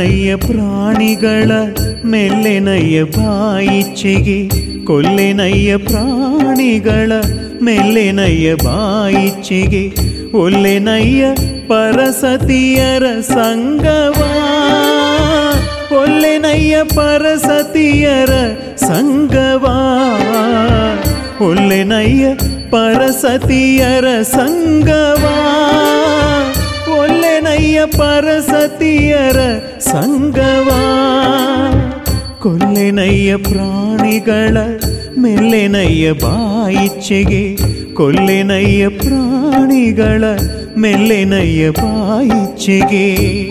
ಕೊಲ್ಲೆನಯ್ಯ ಪ್ರಾಣಿಗಳ ಮೆಲ್ಲೆನಯ್ಯ ಬಾಯಿಚ್ಚೆಗೆ ಕೊಲ್ಲೆನಯ್ಯ ಪ್ರಾಣಿಗಳ ಮೆಲ್ಲೆನಯ್ಯ ಬಾಯಿಚ್ಚೆಗೆ ಒಲ್ಲೆನಯ್ಯ ಪರಸತಿಯರ ಸಂಗವಾ ಒಲ್ಲೆನಯ್ಯ ಪರಸತಿಯರ ಸಂಗವಾ ಒಲ್ಲೆನಯ್ಯ ಪರಸತಿಯರ ಸಂಗವಾ ಒಲ್ಲೆನಯ್ಯ ಪರಸತಿಯರ ಸಂಗವಾ ಕೊಲ್ಲೆನಯ್ಯ ಪ್ರಾಣಿಗಳ ಮೆಲ್ಲೆನಯ್ಯ ಬಾಯಿಚ್ಚೆಗೆ ಕೊಲ್ಲೆನಯ್ಯ ಪ್ರಾಣಿಗಳ ಮೆಲ್ಲೆನಯ್ಯ ಬಾಯಿಚ್ಚೆಗೆ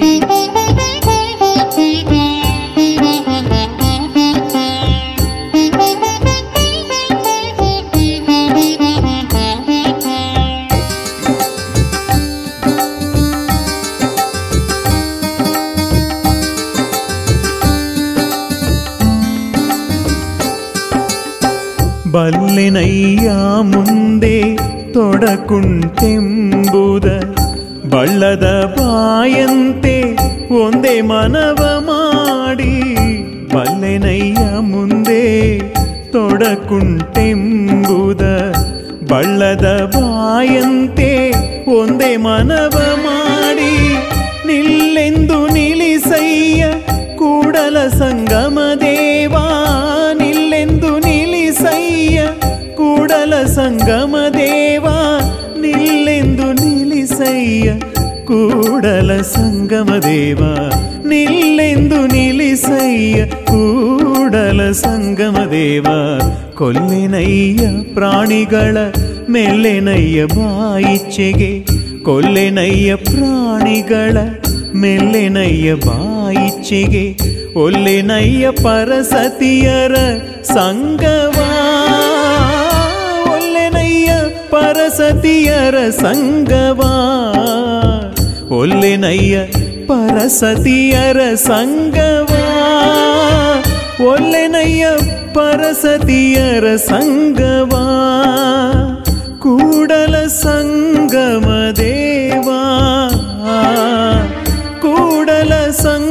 ಬಲ್ಲೆನಯ್ಯ ಮುಂದೆ ತೊಡಕುಂಟೆಂಬುದ ಬಳ್ಳದ ಬಾಯಂತೆ ಒಂದೇ ಮನವ ಮಾಡಿ ಬಲ್ಲೆನಯ್ಯ ಮುಂದೆ ತೊಡಕುಂಟೆಂಬುದ ಬಳ್ಳದ ಬಾಯಂತೆ ಒಂದೇ ಮನವ ಮಾಡಿ ನಿಲ್ಲೆಂದು ನಿಲ್ಲಿಸಯ್ಯ ಕೂಡಲ ಸಂಗಮ ದೇವಾ ನಿಲ್ಲೆಂದು ನಿಲ್ಲಿಸಯ್ಯ ಕೂಡಲ ಸಂಗಮ ದೇವಾ ನಿಲ್ಲೆಂದು ನಿಲ್ಲಿಸಯ್ಯ ಕೂಡಲ ಸಂಗಮ ದೇವ ನಿಲ್ಲೆಂದು ನಿಲ್ಲಿಸಯ್ಯ ಕೂಡಲ ಸಂಗಮ ದೇವ ಕೊಲ್ಲೆನಯ್ಯ ಪ್ರಾಣಿಗಳ ಮೆಲ್ಲೆನಯ್ಯ ಬಾಯಿಚ್ಚೆಗೆ ಕೊಲ್ಲೆನಯ್ಯ ಪ್ರಾಣಿಗಳ ಮೆಲ್ಲೆನಯ್ಯ ಬಾಯಿಚ್ಚೆಗೆ ಒಲ್ಲೆನಯ್ಯ ಪರಸತಿಯರ ಸಂಗವಾ ಒಲ್ಲೆನಯ್ಯ ಪರಸತಿಯರ ಸಂಗವಾ ಒಲ್ಲೆನಯ್ಯ ಪರಸತಿಯರ ಸಂಗವಾ ಒಲ್ಲೆನಯ್ಯ ಪರಸತಿಯರ ಸಂಗವಾ ಕೂಡಲ ಸಂಗಮ ದೇವಾ ಕೂಡಲ ಸಂಗ